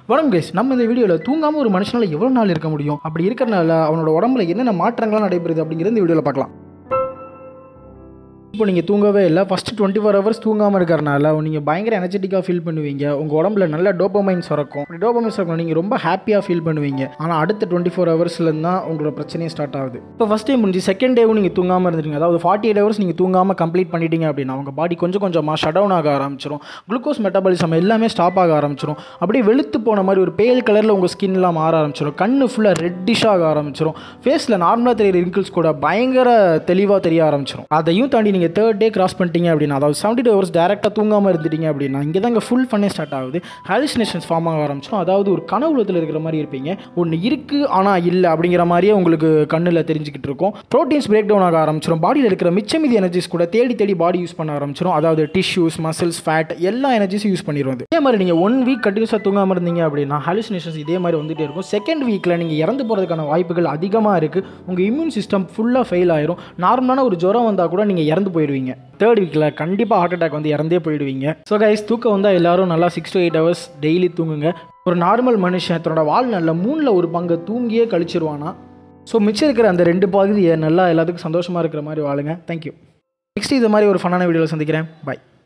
வணக்கம் கைஸ் நம்ம இந்த வீடியோவில் தூங்காமல் ஒரு மனுஷனால எவ்வளோ நாள் இருக்க முடியும் அப்படி இருக்கிறனால அவனோட உடம்புல என்னென்ன மாற்றங்கள்லாம் நடைபெறுது அப்படிங்கிறது இந்த வீடியோவில் பார்க்கலாம் இப்போ நீங்கள் தூங்கவே இல்லை ஃபஸ்ட்டு டுவெண்ட்டி ஃபோர் ஹவர்ஸ் தூங்காமல் இருக்கிறனால நீங்கள் பயங்கர எனர்ஜெட்டிக்காக ஃபீல் பண்ணுவீங்க உங்கள் உடம்புல நல்ல டோப்பமைன் சுரக்கும் அப்படி டோப்பமைன் சுரக்கும் நீங்கள் ரொம்ப ஹாப்பியாக ஃபீல் பண்ணுவீங்க ஆனால் அடுத்த டுவெண்ட்டி ஃபோர் ஹவர்ஸ்லேருந்து தான் உங்களோட பிரச்சனையே ஸ்டார்ட் ஆகுது இப்போ ஃபஸ்ட் டே முடிஞ்சு செகண்ட் டேவும் நீங்கள் தூங்காமல் இருந்துருங்க அதாவது ஃபார்ட்டி எயிட் ஹவர்ஸ் நீங்கள் தூங்காமல் கம்ப்ளீட் பண்ணிட்டீங்க அப்படின்னா உங்கள் பாடி கொஞ்சம் கொஞ்சமாக ஷட் டவுன் ஆக ஆரம்பிச்சிடும் குளுக்கோஸ் மெட்டபாலிசம் எல்லாமே ஸ்டாப் ஆக ஆரம்பிச்சிடும் அப்படியே வெளுத்து போன மாதிரி ஒரு பேல் கலரில் உங்கள் ஸ்கின்லாம் மாற ஆரம்பிச்சிடும் கண்ணு ஃபுல்லாக ரெட்டிஷாக ஆக ஆரம்பிச்சிடும் ஃபேஸில் நார்மலாக தெரியுற ரிங்கிள்ஸ் கூட பயங்கர தெளிவாக தெரிய ஆரம்பிச்சிடும் அதையும் தாண்டி நீங்கள் தேர்ட் டே கிராஸ் பண்ணிட்டீங்க அப்படின்னா அதாவது செவன்டி டூ ஹவர்ஸ் டேரெக்டாக தூங்காமல் இருந்துட்டீங்க அப்படின்னா இங்கே தாங்க ஃபுல் ஃபன்னே ஸ்டார்ட் ஆகுது ஹாலுசினேஷன்ஸ் ஃபார்ம் ஆக ஆரம்பிச்சிடும் அதாவது ஒரு கனவுலத்தில் இருக்கிற மாதிரி இருப்பீங்க ஒன்று இருக்குது ஆனால் இல்லை அப்படிங்கிற மாதிரியே உங்களுக்கு கண்ணில் தெரிஞ்சுக்கிட்டு இருக்கும் ப்ரோட்டீன்ஸ் பிரேக் டவுன் ஆக ஆரம்பிச்சிடும் பாடியில் இருக்கிற மிச்ச மீதி எனர்ஜிஸ் கூட தேடி தேடி பாடி யூஸ் பண்ண ஆரம்பிச்சிடும் அதாவது டிஷ்யூஸ் மசில்ஸ் ஃபேட் எல்லா எனர்ஜிஸும் யூஸ் பண்ணிடுவோம் இதே மாதிரி நீங்கள் ஒன் வீக் கண்டினியூஸாக தூங்காமல் இருந்தீங்க அப்படின்னா ஹாலுசினேஷன்ஸ் இதே மாதிரி வந்துட்டே இருக்கும் செகண்ட் வீக்கில் நீங்கள் இறந்து போகிறதுக்கான வாய்ப்புகள் அதிகமாக இருக்குது உங்கள் இம்யூன் சிஸ்டம் ஃபுல்லாக ஃபெயில் ஆயிரும் நார்மலான ஒரு ஜுரம் வந்தால் கூட நீங்கள் இறந்து போயிடுவீங்க தேர்ட் வீக்கில் கண்டிப்பாக ஹார்ட் அட்டாக் வந்து இறந்தே போயிடுவீங்க ஸோ கைஸ் தூக்கம் வந்தால் எல்லாரும் நல்லா six to eight hours daily தூங்குங்க ஒரு நார்மல் மனுஷன் தன்னோட வாழ்நாளில் மூணில் ஒரு பங்கு தூங்கியே கழிச்சிருவானா ஸோ மிச்சம் இருக்கிற அந்த ரெண்டு பகுதியை நல்லா எல்லாத்துக்கும் சந்தோஷமாக இருக்கிற மாதிரி வாழுங்க தேங்க்யூ நெக்ஸ்ட் இது மாதிரி ஒரு ஃபன்னான வீடியோவில் சந்திக்கிறேன் பை